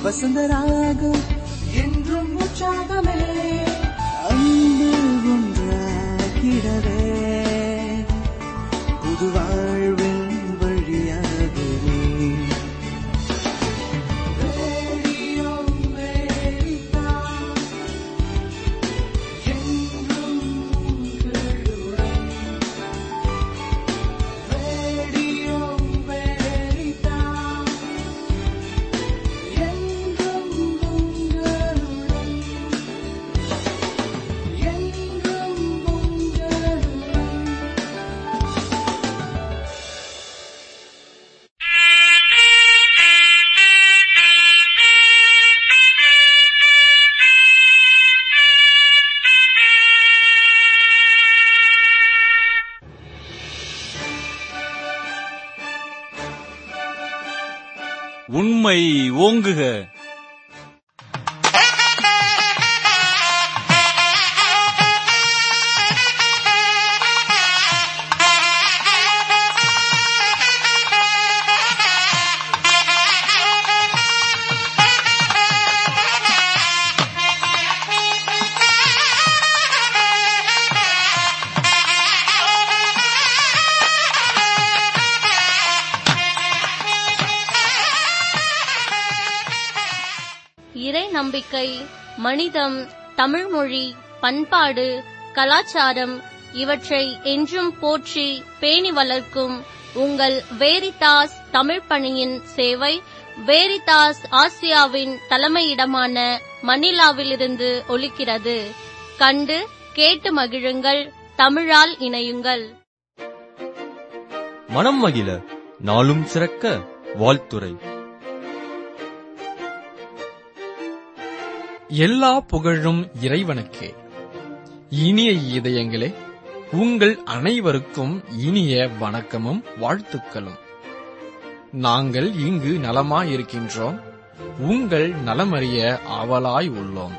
வசந்தராகம் என்றும் உற்சாகமே அன்பு ஒன்றாகிடவே புது வாழ்வின் வழியாகவே ரேடியோ அமெரிக்கா, என்றும் உங்களுடன். ரேடியோ அமெரிக்கா, என்றும் உங்களுடன். என்றும் உங்களுடன். உண்மை ஓங்குக இறை நம்பிக்கை மனிதம் தமிழ்மொழி பண்பாடு கலாச்சாரம் இவற்றை என்றும் போற்றி பேணி வளர்க்கும் உங்கள் வேரிதாஸ் தமிழ் பணியின் சேவை வேரிதாஸ் ஆசியாவின் தலைமையிடமான மணிலாவிலிருந்து ஒலிக்கிறது கண்டு கேட்டு மகிழுங்கள் தமிழால் இணையுங்கள் மனம் மகிழ நாளும் சிறக்க வாழ்த்துரை எல்லா புகழும் இறைவனுக்கே இனிய இதயங்களே உங்கள் அனைவருக்கும் இனிய வணக்கமும் வாழ்த்துக்களும் நாங்கள் இங்கு நலமாயிருக்கின்றோம் உங்கள் நலமறிய ஆவலாய் உள்ளோம்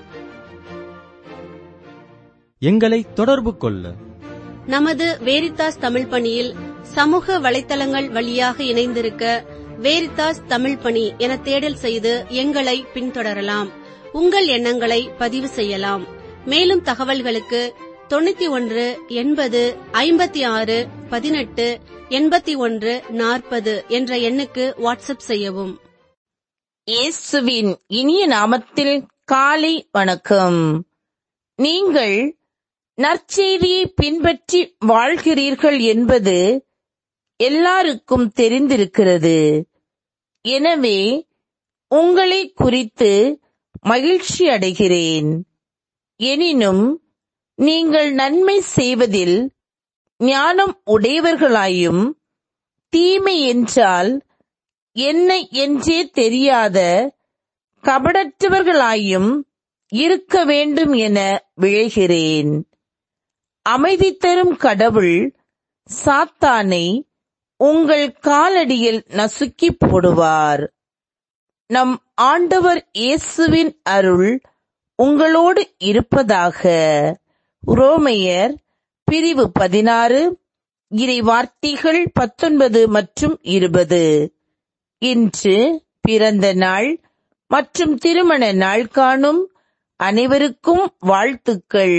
எங்களை தொடர்பு கொள்ள நமது வேரித்தாஸ் தமிழ் பணியில் சமூக வலைத்தளங்கள் வழியாக இணைந்திருக்க வேரித்தாஸ் தமிழ் பணி என தேடல் செய்து எங்களை பின்தொடரலாம் உங்கள் எண்ணங்களை பதிவு செய்யலாம் மேலும் தகவல்களுக்கு தொண்ணூத்தி ஒன்று எண்பது ஐம்பத்தி ஆறு பதினெட்டு எண்பத்தி ஒன்று நாற்பது என்ற எண்ணுக்கு வாட்ஸ்அப் செய்யவும் இயேசுவின் இனிய நாமத்தில் காலை வணக்கம் நீங்கள் நற்செய்தியை பின்பற்றி வாழ்கிறீர்கள் என்பது எல்லாருக்கும் தெரிந்திருக்கிறது எனவே உங்களை குறித்து மகிழ்ச்சி அடைகிறேன் எனினும் நீங்கள் நன்மை செய்வதில் ஞானம் உடையவர்களாயும் தீமை என்றால் என்ன என்றே தெரியாத கபடற்றவர்களாயும் இருக்க வேண்டும் என விழைகிறேன் அமைதி தரும் கடவுள் சாத்தானை உங்கள் காலடியில் நசுக்கி போடுவார் நம் ஆண்டவர் இயேசுவின் அருள் உங்களோடு இருப்பதாக ரோமையர் பிரிவு பதினாறு இறை வார்த்தைகள் பத்தொன்பது மற்றும் இருபது இன்று பிறந்த நாள் மற்றும் திருமண நாள் காணும் அனைவருக்கும் வாழ்த்துக்கள்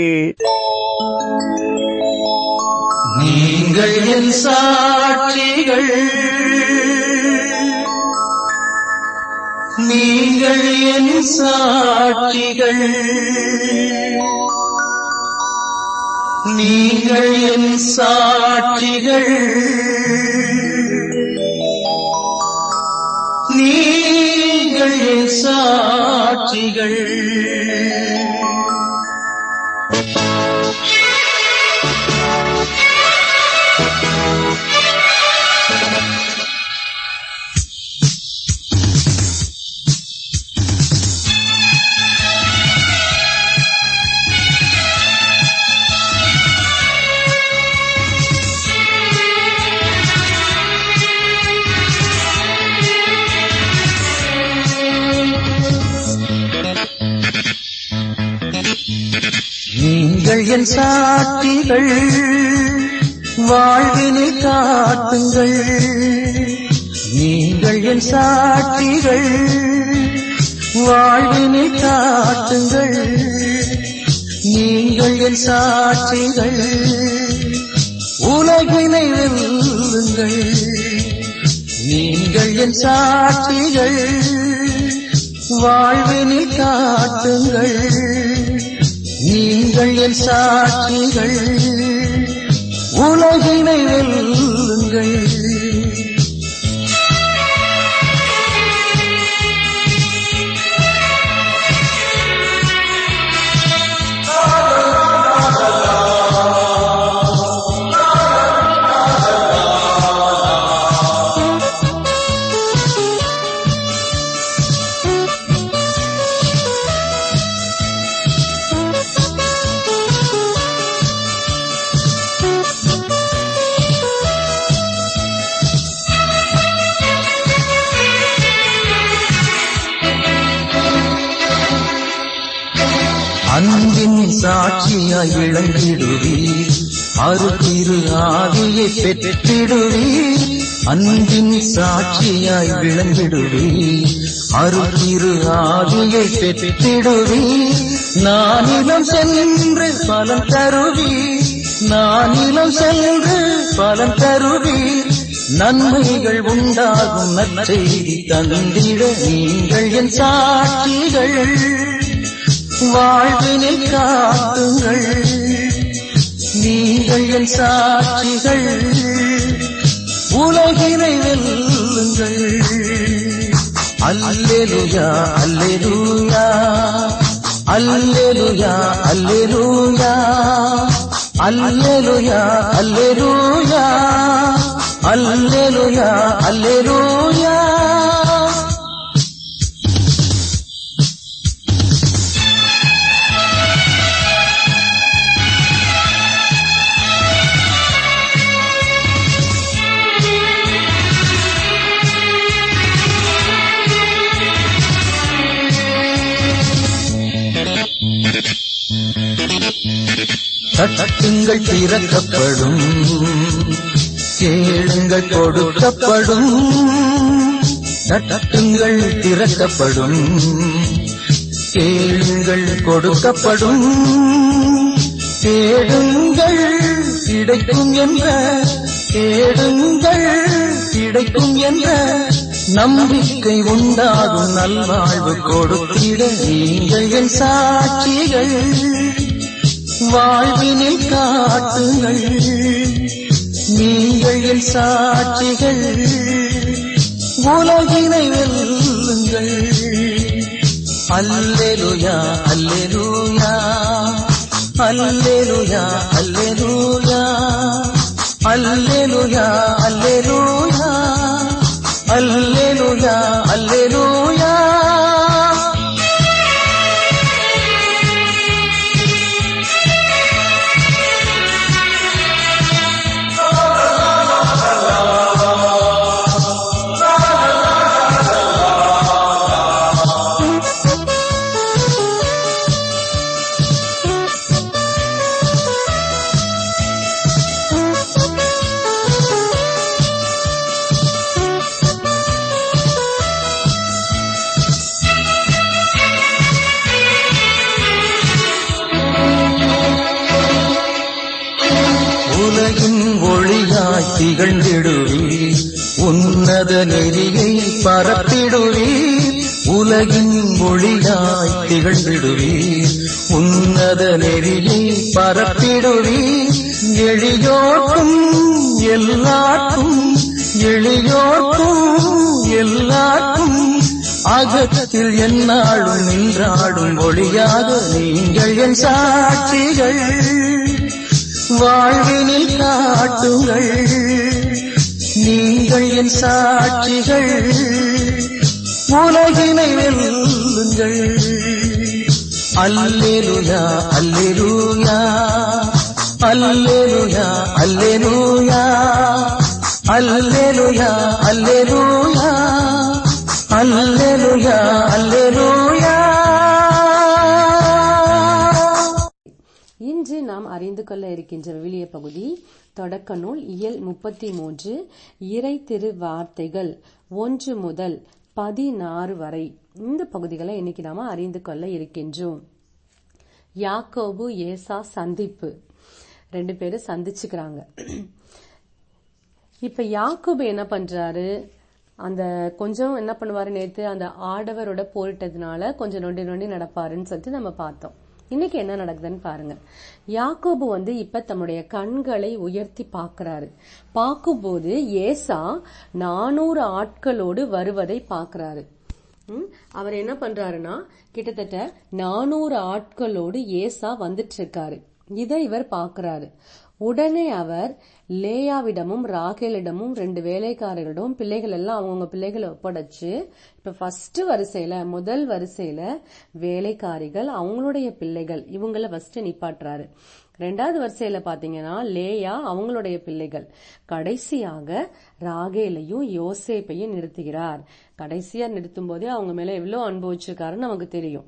நீங்கள் என் சாட்சிகள் நீங்கள் என் சாட்சிகள் நீங்கள் என் சாட்சிகள் நீங்கள் என் சாட்சிகள் நீங்கள் என் சாட்சிகள் வாழ்வினில் காட்டுங்கள் நீங்கள் என் சாட்சிகள் வாழ்வினில் காட்டுங்கள் நீங்கள் என் சாட்சிகள் உலகினை வெல்லுங்கள் நீங்கள் என் சாட்சிகள் வாழ்வினில் காட்டுங்கள் நீங்கள் என் சாட்சிகள் உலகினை வெல்லுங்கள் அன்பின் சாட்சியாய் விளங்கிடுவீர் அருத்திரு ஆவியை பெற்றிடுவீர் அன்பின் சாட்சியாய் விளங்கிடுவீர் அருத்திரு ஆவியை பெற்றிடுவீர் நானிலம் சென்று பலன் தருவீர் நானிலம் சென்று பலன் தருவீர் நன்மைகள் உண்டாகும் நற்செய்தி தந்திட நீங்கள் என் சாட்சிகள் வாழ்வினில் காட்டுங்கள் நீங்கள் என் சாட்சிகள் உலகினை வெல்லுங்கள் அல்லேலுயா அல்லேலூயா அல்லேலுயா அல்லேலூயா அல்லேலுயா அல்லேலூயா அல்லேலுயா அல்லேலூயா தட்டுங்கள் திறக்கப்படும் கேளுங்கள் கொடுக்கப்படும் தட்டுங்கள் திறக்கப்படும் கேளுங்கள் கொடுக்கப்படும் தேடுங்கள் கிடைக்கும் என்ற தேடுங்கள் கிடைக்கும் என்ற நம்பிக்கை உண்டாகும் நல்வாழ்வு கொடுத்திட நீங்கள் என் சாட்சிகள் வாழ்வினில் காட்டுங்கள் நீங்கள் என் சாட்சிகள் உலகினை வெல்லுங்கள் அல்லேலுயா அல்லேலூயா அல்லேலுயா அல்லேலூயா அல்லேலுயா அல்லேலூயா அல்லேலுயா அல்லேலூயா உலகின் ஒளியாய் திகழ்ந்திடுவீர் உன்னத நெறியை பரப்பிடுவீர் உலகின் ஒளியாய் திகழ்ந்திடுவீர் உன்னத நெறியை பரப்பிடுவீர் எளியோர்க்கும் எல்லாருக்கும் எளியோர்க்கும் எல்லாருக்கும் அகத்தில் என்னாடும் நின்றாடும் ஒளியாக நீங்கள் என் சாட்சிகள் வாழ்வினில் காட்டுங்கள் நீங்கள் என் சாட்சிகள் உலகினை வெல்லுங்கள் அல்லேலுயா அல்லேலூயா அல்லேலுயா அல்லேலூயா அல்லேலுயா அல்லேலூயா அல்லேலுயா அல்லேலூயா இன்று நாம் அறிந்து கொள்ள இருக்கின்ற விவிலிய பகுதி தொடக்க நூல் இயல் முப்பத்தி மூன்று இறை திரு வார்த்தைகள் ஒன்று முதல் பதினாறு வரை இந்த பகுதிகளை இன்னைக்கு நாம அறிந்து கொள்ள இருக்கின்றோம் யாக்கோபு ஏசா சந்திப்பு ரெண்டு பேரும் சந்திச்சுக்கிறாங்க இப்ப யாக்கோபு என்ன பண்றாரு அந்த கொஞ்சம் என்ன பண்ணுவாரு நேத்து அந்த ஆடவரோட போரிட்டதுனால கொஞ்சம் நொண்டி நொண்டி நடப்பாருன்னு சொல்லிட்டு நம்ம பார்த்தோம் இன்னைக்கு என்ன நடக்குதுன்னு பாருங்க யாக்கோபு வந்து இப்ப தம்முடைய கண்களை உயர்த்தி பார்க்கறாரு பார்க்கும்போது ஏசா நானூறு ஆட்களோடு வருவதை பார்க்கறாரு ம், அவர் என்ன பண்றாருன்னா கிட்டத்தட்ட நானூறு ஆட்களோடு ஏசா வந்துட்டு இருக்காரு இதை இவர் பார்க்கறாரு உடனே அவர் லேயாவிடமும் ராகேலிடமும் ரெண்டு வேலைக்காரர்களிடம் பிள்ளைகள் எல்லாம் அவங்கவுங்க பிள்ளைகளை ஒப்படைச்சு இப்ப ஃபர்ஸ்ட் வரிசையில முதல் வரிசையில வேலைக்காரிகள் அவங்களுடைய பிள்ளைகள் இவங்கள ஃபர்ஸ்ட் நிப்பாட்டுறாரு ரெண்டாவது வரிசையில பாத்தீங்கன்னா லேயா அவங்களுடைய பிள்ளைகள் கடைசியாக ராகேலையும் யோசேப்பையும் நிறுத்துகிறார் கடைசியா நிறுத்தும் போதே அவங்க மேல எவ்வளவு அன்பு வச்சிருக்காருன்னு நமக்கு தெரியும்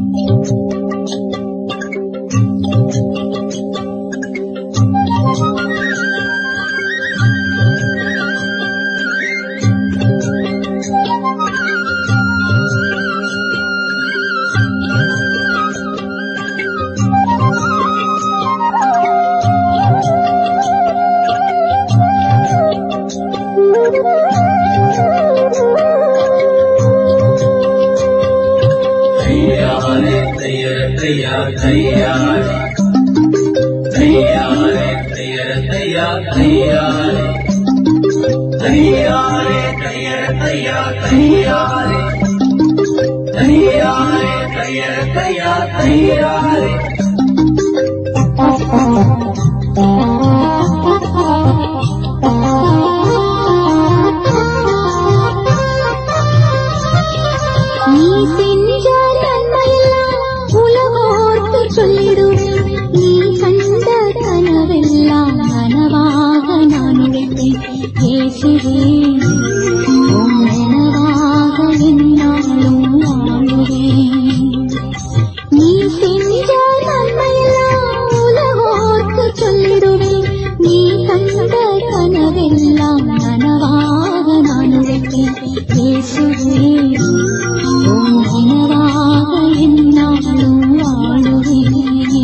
நீ செஞ்ச நன்மையெல்லாம் உலகோர்க்கு சொல்லிடுவேன் நீ கண்ட கனவெல்லாம் நனவாக நான் உழைப்பேன் பேசுவே உன் நனவாக என்னாலும் வாழுவேன் நீ செஞ்ச நன்மையெல்லாம் உலகோர்க்கு சொல்லிடுவேன் நீ கண்ட கனவெல்லாம் நனவாக நான் உழைப்பேன் பேசுவேன் உன் நினைவாக என்னாலும் வாழுவேன்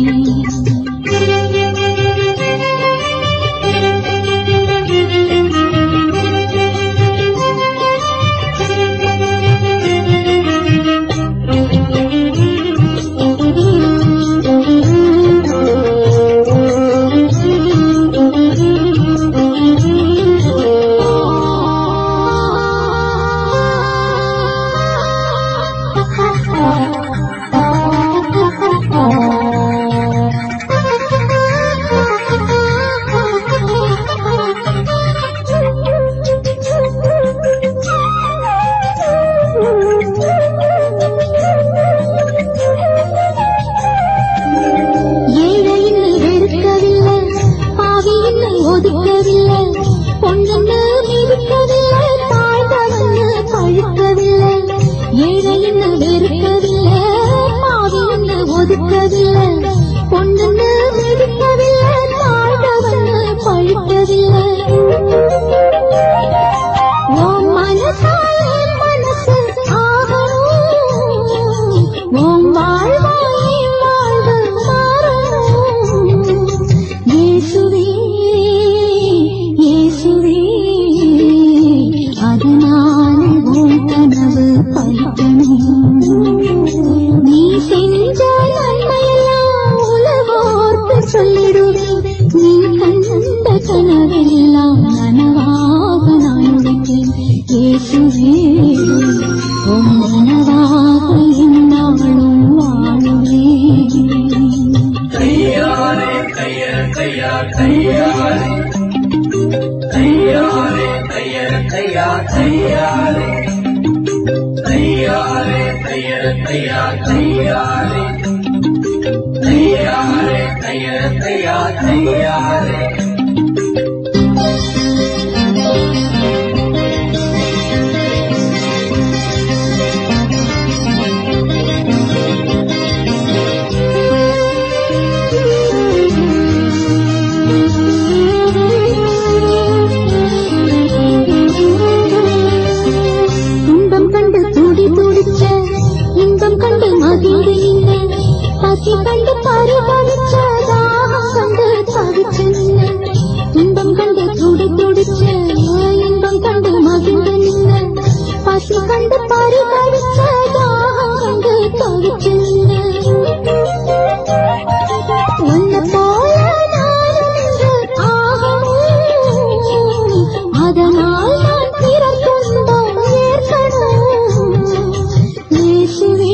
ஏழை என்னை வெறுக்கவில்லை பாவி என்னை ஒதுக்கவில்லை பொண்ணென்னு மிதிக்கவில்லை தாழ்ந்தவன்னு பழுக்கவில்லை ஏழை என்னை வெறுக்கவில்லை பாவி என்னை ஒதுக்கவில்லை பொண்ணென்னு மிதிக்கவில்லை தாழ்ந்தவன்னு பழுக்கவில்லை உன் மனசால் என் மனசு ஆகணும். உன் வாழ்வாய் என் வாழ்வு மாறணும். இயேசுவே, இயேசுவே, அதனால் உன் கனவு பலிக்கணும். நீ செஞ்ச நன்மையெல்லாம் உலகோர்க்கு சொல்லிடுவேன் நீ கண்ட கனவெல்லாம் நனவாக நான் உழைப்பேன் இயேசுவே உன் நனவாக என்னாலும் வாழுவேன் துன்பம் கண்டு துடி துடிச்ச பசி கண்டு பரிதவிச்ச தாகம் கண்டு தவிச்சு நின்ன துன்பம் கண்டு துடி துடிச்ச இன்பம் கண்டு மகிழ்ந்து நின்ன பசி கண்டு பரிதவிச்ச தாகம் கண்டு தவிச்சு நின்ன உன்னை போல நானும் இன்று ஆகணும் அதனால் நான் பிறர் துன்பம் ஏற்கணும் இயேசுவே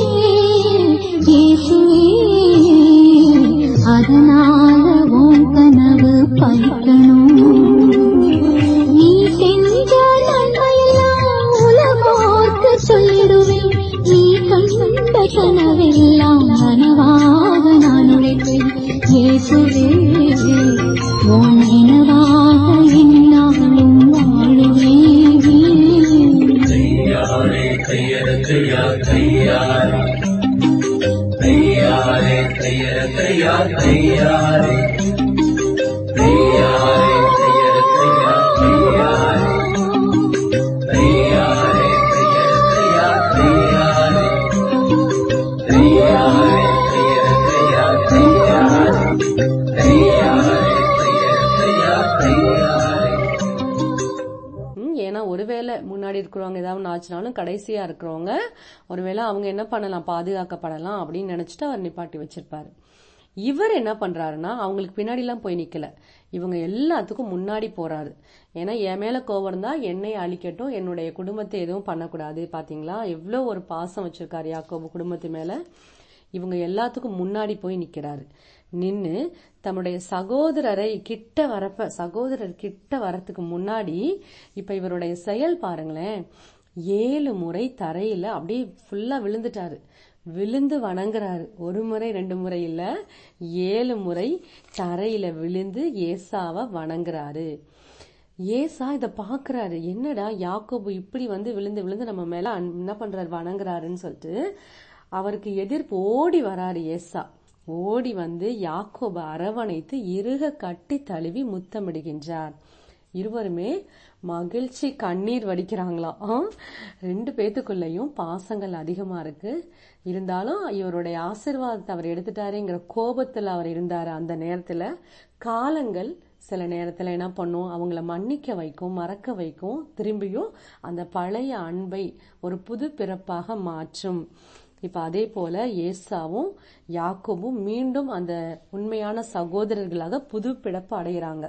இயேசுவே அதனால உன் கனவு பலிக்கணும் நீ செஞ்ச நன்மையெல்லாம் உலகோர்க்கு சொல்லிடுவேன் நீ கண்ட கனவெல்லாம் நனவாக நான் உழைப்பேன் இயேசுவே உன் நினைவாக என்னாலும் வாழுவேன் ம், ஏன்னா ஒருவேளை முன்னாடி இருக்கிறவங்க ஏதாவது ஒண்ணு ஆச்சுனாலும் கடைசியா இருக்கிறவங்க ஒருவேளை அவங்க என்ன பண்ணலாம் பாதுகாக்கப்படலாம் அப்படின்னு நினைச்சிட்டு அவர் நிப்பாட்டி வச்சிருப்பாரு இவர் என்ன பண்றாருன்னா அவங்களுக்கு பின்னாடி எல்லாம் போய் நிக்கல இவங்க எல்லாத்துக்கும் முன்னாடி போறாரு ஏன்னா என் மேல கோவம் இருந்தா என்னை அழிக்கட்டும் என்னுடைய குடும்பத்தை எதுவும் பண்ணக்கூடாது பாத்தீங்களா எவ்வளவு ஒரு பாசம் வச்சிருக்காரு யாக்கோபு குடும்பத்து மேல இவங்க எல்லாத்துக்கும் முன்னாடி போய் நிக்கிறாரு நின்னு தம்முடைய சகோதரரை கிட்ட வரப்ப சகோதரர் கிட்ட வரத்துக்கு முன்னாடி இப்ப இவருடைய செயல் பாருங்களேன் ஏழு முறை தரையில அப்படியே ஃபுல்லா விழுந்துட்டாரு விழுந்து வணங்குறாரு ஒரு முறை ரெண்டு முறை இல்ல ஏழு முறை தரையில விழுந்து ஏசாவை வணங்குறாரு ஏசா இத பாக்குறாரு என்னடா யாக்கோபு இப்படி வந்து விழுந்து விழுந்து நம்ம மேல அன்- என்ன பண்றாரு வணங்குறாருன்னு சொல்லிட்டு அவருக்கு எதிர்ப்பு ஓடி வராரு ஏசா ஓடி வந்து யாக்கோபை அரவணைத்து இறுக கட்டி தழுவி முத்தமிடுகின்றார் இருவருமே மகிழ்ச்சி கண்ணீர் வடிக்கிறாங்களாம் ஆ? ரெண்டு பேத்துக்குள்ளேயும் பாசங்கள் அதிகமா இருக்கு இருந்தாலும் இவருடைய ஆசீர்வாதத்தை அவர் எடுத்துட்டாருங்கிற கோபத்துல அவர் இருந்தாரு அந்த நேரத்துல காலங்கள் சில நேரத்துல என்ன பண்ணும் அவங்கள மன்னிக்க வைக்கும் மறக்க வைக்கும் திரும்பியும் அந்த பழைய அன்பை ஒரு புது பிறப்பாக மாற்றும் இப்ப அதே போல ஏசாவும் யாக்கோபும் மீண்டும் அந்த உண்மையான சகோதரர்களாக புது பிறப்பு அடைகிறாங்க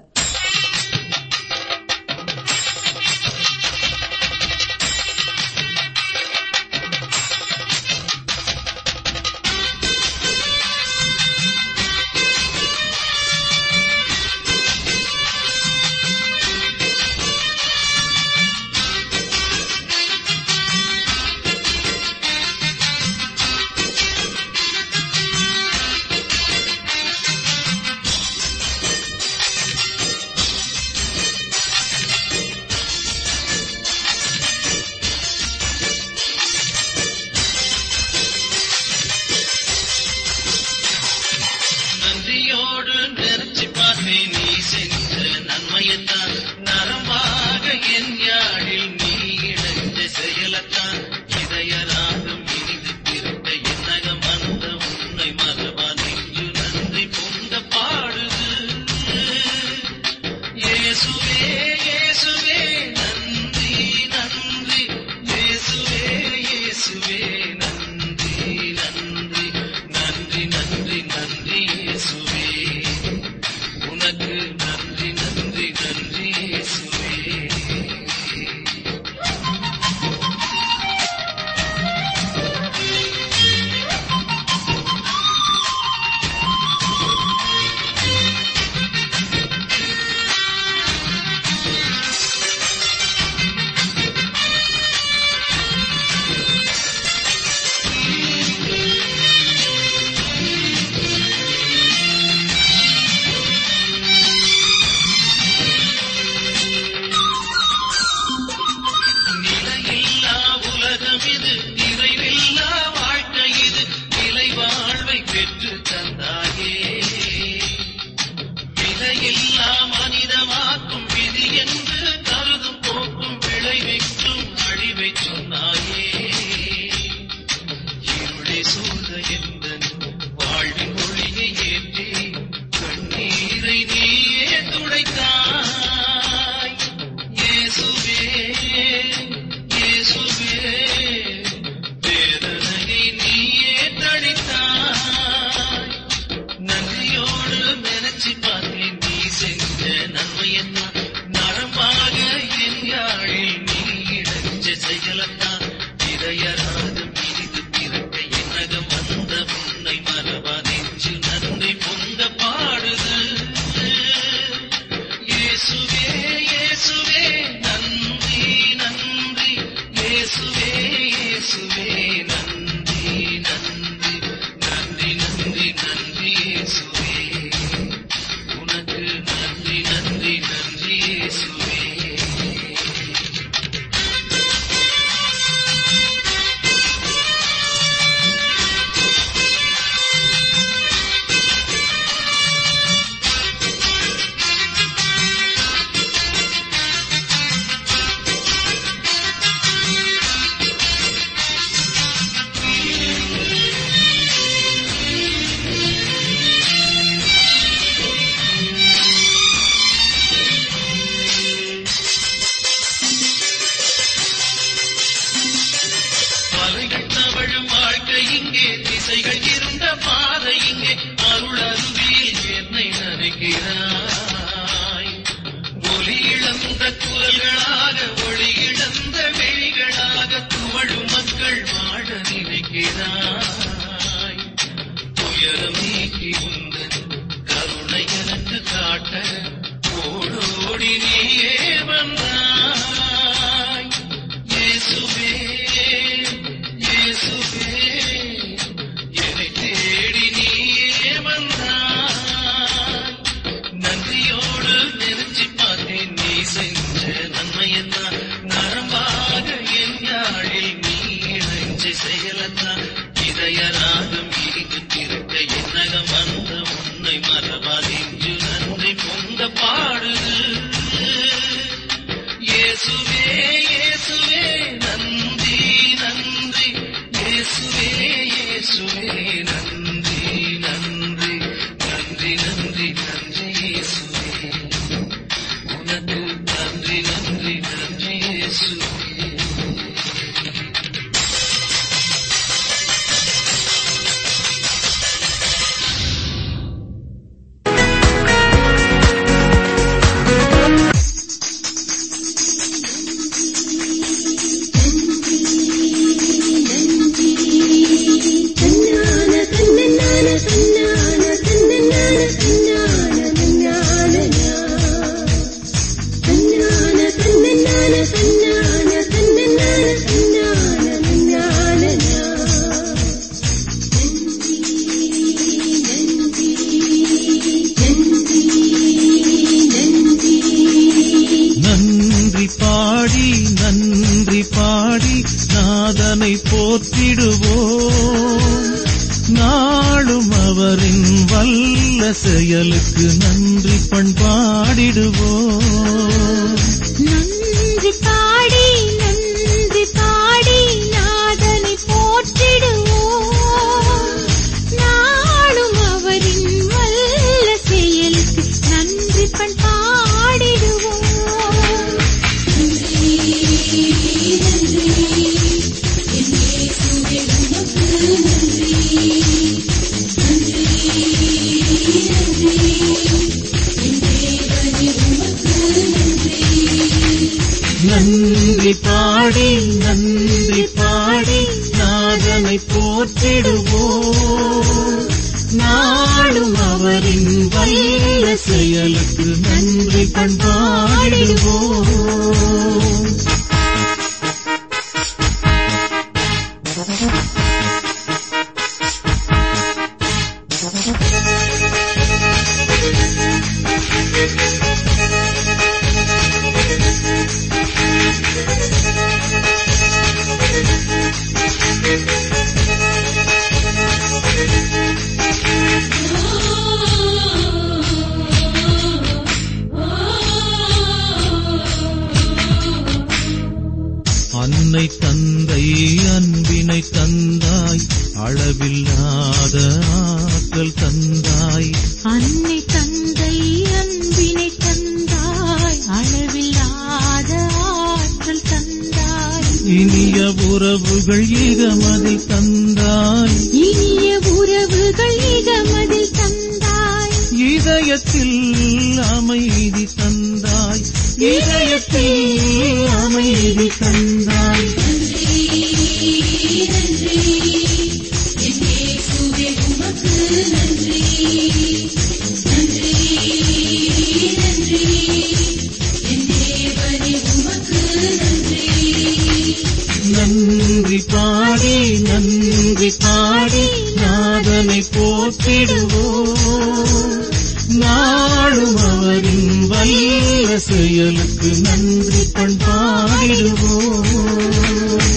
நன்றியோடு நினைச்சு பார்த்தேன் நீ செஞ்ச நன்மையத்தான் நரம்பாக என் யாழில் நீ இணைஞ்ச செயலத்தான் இதயராகம் இனிது திருட்ட என்னகம் வந்த உன்னை மறவா நெஞ்சு நன்றி பொங்க பாடுது இயேசுவே இயேசுவே நன்றி நன்றி இயேசுவே இயேசுவே நன்றி நன்றி நன்றி நன்றி நன்றி இயேசுவே உனக்கு நன்றி நன்றி நன்றி இயேசுவே நிலையில்லா உலகம் இது நிறைவில்லா வாழ்க்கை இது நிலை வாழ்வை பெற்று தந்தாயே விலையில்லா மனிதமாக்கும் விதி என்று கருதும் போக்கும் விளைவிக்கும் அழிவை சொன்னாயே இருளை சூழ்ந்த எந்த நன்றி நன்றி இயேசுவே உனக்கு நன்றி நன்றி நன்றி இயேசுவே மலைகள் தவழும் வாழ்க்கை இங்கே திசைகள் இருந்த பாதை இங்கே அருள் அருவியில் என்னை நினைக்கிறாய் ஒலி இழந்த குரல்களாக ஒளி இழந்த வெளிகளாக துவழும் மக்கள் வாழ நினைக்கிறாய் துயரம் நீக்கி உந்தன் கருணை எனக்கு காட்ட ஓடோடி நீயே வந்தாய் இயேசுவே இயேசுவே என்னை தேடி நீயே வந்தாய் நன்றியோடு நினைச்சு பார்த்தேன் நீ செஞ்ச நன்மையெல்லாம் நரம்பாக என் யாழில் நீ இணைஞ்ச செயலத்தான் இதய ராகம் இங்கு திருக்க என்னகம் வந்த உன்னை மறவாதின்று நன்றி பொங்க பாடுது இயேசுவே இயேசுவே நன்றி நன்றி இயேசுவே இயேசுவே நன்றி நன்றி நன்றி நன்றி நன்றி இயேசுவே உனக்கு நன்றி நன்றி நன்றி இயேசுவே நன்றி பாடி நன்றி பாடி நாதனை போற்றிடுவோம் நாளும் அவரின் வல்ல செயலுக்கு நன்றி பண்பாடிடுவோம் நன்றி பாடி நன்றி பாடி நாதனை போற்றிடுவோம் நாளும் அவரின் வல்ல செயலுக்கு நன்றி பண்பாடிடுவோம் நன்றி நன்றி என் இயேசுவே உமக்கு நன்றி நன்றி நன்றி என் தேவனே உமக்கு நன்றி நன்றி பாடி நன்றி பாடி நாதனை போற்றிடுவோம் நாளும் அவரின் வல்ல செயலுக்கு நன்றி பண்பாடிடுவோம் அன்னை தந்தை அன்பினை தந்தாய் அளவில்லாத ஆற்றல் தந்தாய் அன்னை தந்தை அன்பினை தந்தாய் அளவில்லாத ஆற்றல் தந்தாய் இனிய உறவுகள் இகமதில் தந்தாய் இனிய உறவுகள் இகமதில் தந்தாய் இதயத்தில் அமைதி தந்தாய் இதயத்தில் அமைதி தந்தாய் நன்றி நன்றி என் இயேசுவே உமக்கு நன்றி நன்றி நன்றி என் தேவனே உமக்கு நன்றி நன்றி பாடி நன்றி பாடி நாதனை போற்றிடுவோம் நாடும் அவரின் வல்ல செயலுக்கு நன்றி பண்பாடிடுவோம்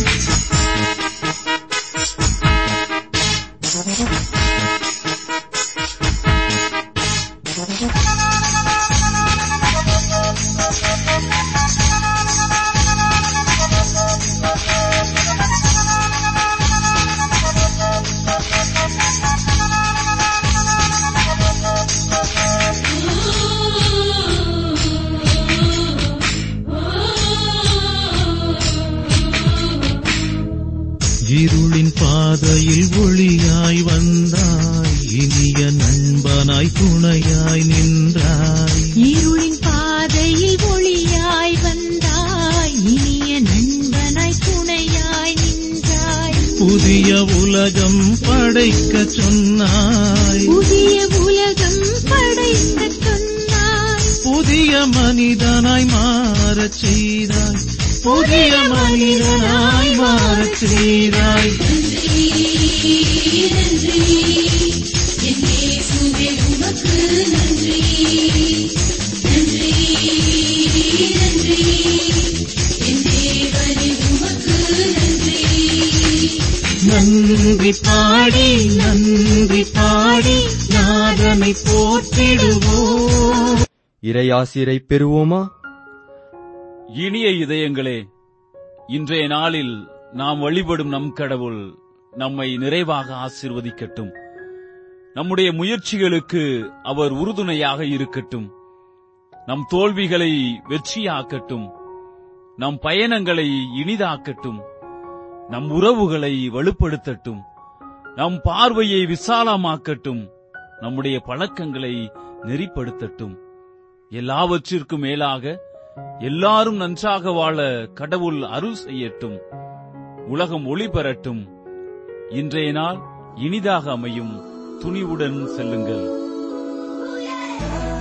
இருளின் பாதையில் ஒளியாய் வந்தாய் இனிய நண்பனாய் துணையாய் நின்றாய் இருளின் பாதையில் ஒளியாய் வந்தாய் இனிய நண்பனாய் துணையாய் நின்றாய் புதிய உலகம் படைக்க சொன்னாய் புதிய உலகம் படைக்கச் சொன்னாய் புதிய மனிதனாய் மாறச் செய்தாய் புதிய மனிதனாய் மாறச் செய்தாய் நன்றி பாடி நன்றி பாடி நாதனை போற்றிடுவோம் இறையாசிரை பெறுவோமா இனிய இதயங்களே இன்றைய நாளில் நாம் வழிபடும் நம் கடவுள் நம்மை நிறைவாக ஆசீர்வதிக்கட்டும் நம்முடைய முயற்சிகளுக்கு அவர் உறுதுணையாக இருக்கட்டும் நம் தோல்விகளை வெற்றியாக்கட்டும் நம் பயணங்களை இனிதாக்கட்டும் நம் உறவுகளை வலுப்படுத்தட்டும் நம் பார்வையை விசாலமாக்கட்டும் நம்முடைய பழக்கங்களை நெறிப்படுத்தட்டும் எல்லாவற்றிற்கும் மேலாக எல்லாரும் நன்றாக வாழ கடவுள் அருள் செய்யட்டும் உலகம் ஒளி பெறட்டும் இன்றைய நாள் இனிதாக அமையும் துணிவுடன் செல்லுங்கள்